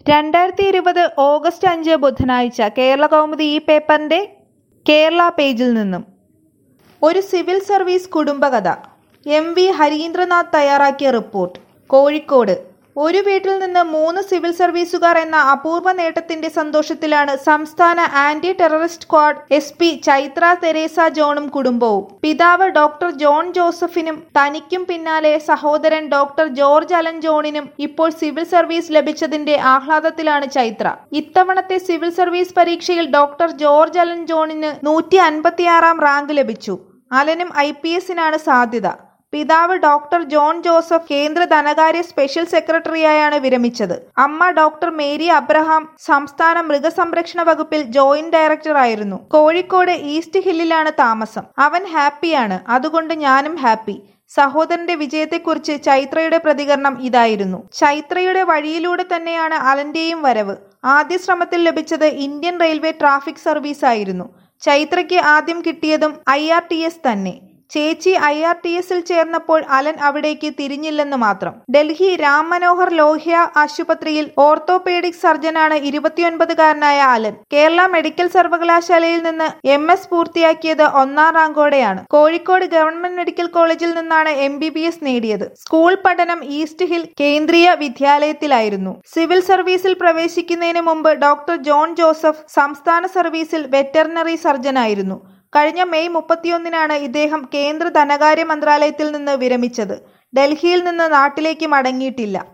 രണ്ടായിരത്തി ഇരുപത് ഓഗസ്റ്റ് അഞ്ച് ബുധനാഴ്ച കേരള കൗമുദി ഈ പേപ്പറിന്റെ കേരള പേജിൽ നിന്നും ഒരു സിവിൽ സർവീസ് കുടുംബകഥ എം വി ഹരീന്ദ്രനാഥ് തയ്യാറാക്കിയ റിപ്പോർട്ട് കോഴിക്കോട് ഒരു വീട്ടിൽ നിന്ന് മൂന്ന് സിവിൽ സർവീസുകാർ എന്ന അപൂർവ നേട്ടത്തിന്റെ സന്തോഷത്തിലാണ് സംസ്ഥാന anti terrorist squad S P Chaithra Teresa ജോണും കുടുംബവും പിതാവ് ഡോക്ടർ ജോൺ ജോസഫിനും തനിക്കും പിന്നാലെ സഹോദരൻ ഡോക്ടർ ജോർജ് അലൻ ജോണിനും ഇപ്പോൾ സിവിൽ സർവീസ് ലഭിച്ചതിന്റെ ആഹ്ലാദത്തിലാണ് ചൈത്ര ഇത്തവണത്തെ സിവിൽ സർവീസ് പരീക്ഷയിൽ ഡോക്ടർ ജോർജ് അലൻ ജോണിന് നൂറ്റി അൻപത്തിയാറാം റാങ്ക് ലഭിച്ചു അലനും ഐ പി എസിനാണ് സാധ്യത പിതാവ് ഡോക്ടർ ജോൺ ജോസഫ് കേന്ദ്ര ധനകാര്യ സ്പെഷ്യൽ സെക്രട്ടറിയായാണ് വിരമിച്ചത് അമ്മ ഡോക്ടർ മേരി അബ്രഹാം സംസ്ഥാന മൃഗസംരക്ഷണ വകുപ്പിൽ ജോയിന്റ് ഡയറക്ടറായിരുന്നു കോഴിക്കോട് ഈസ്റ്റ് ഹില്ലിലാണ് താമസം അവൻ ഹാപ്പിയാണ് അതുകൊണ്ട് ഞാനും ഹാപ്പി സഹോദരന്റെ വിജയത്തെക്കുറിച്ച് ചൈത്രയുടെ പ്രതികരണം ഇതായിരുന്നു ചൈത്രയുടെ വഴിയിലൂടെ തന്നെയാണ് അലന്റെയും വരവ് ആദ്യ ശ്രമത്തിൽ ലഭിച്ചത് ഇന്ത്യൻ റെയിൽവേ ട്രാഫിക് സർവീസ് ആയിരുന്നു ചൈത്രയ്ക്ക് ആദ്യം കിട്ടിയതും ഐ ആർ ടി എസ് തന്നെ ചേച്ചി ഐ ആർ ടി എസിൽ ചേർന്നപ്പോൾ അലൻ അവിടേക്ക് തിരിഞ്ഞില്ലെന്ന് മാത്രം ഡൽഹി രാം മനോഹർ ലോഹ്യ ആശുപത്രിയിൽ ഓർത്തോപേഡിക് സർജനാണ് ഇരുപത്തിയൊൻപതുകാരനായ അലൻ കേരള മെഡിക്കൽ സർവകലാശാലയിൽ നിന്ന് എം എസ് പൂർത്തിയാക്കിയത് ഒന്നാം റാങ്കോടെയാണ് കോഴിക്കോട് ഗവൺമെന്റ് മെഡിക്കൽ കോളേജിൽ നിന്നാണ് എം ബി ബി എസ് നേടിയത് സ്കൂൾ പഠനം ഈസ്റ്റ് ഹിൽ കേന്ദ്രീയ വിദ്യാലയത്തിലായിരുന്നു സിവിൽ സർവീസിൽ പ്രവേശിക്കുന്നതിന് മുമ്പ് ഡോക്ടർ ജോൺ ജോസഫ് സംസ്ഥാന സർവീസിൽ വെറ്ററിനറി സർജനായിരുന്നു കഴിഞ്ഞ മെയ് മുപ്പത്തിയൊന്നിനാണ് ഇദ്ദേഹം കേന്ദ്ര ധനകാര്യ മന്ത്രാലയത്തിൽ നിന്ന് വിരമിച്ചത് ഡൽഹിയിൽ നിന്ന് നാട്ടിലേക്ക് മടങ്ങിയിട്ടില്ല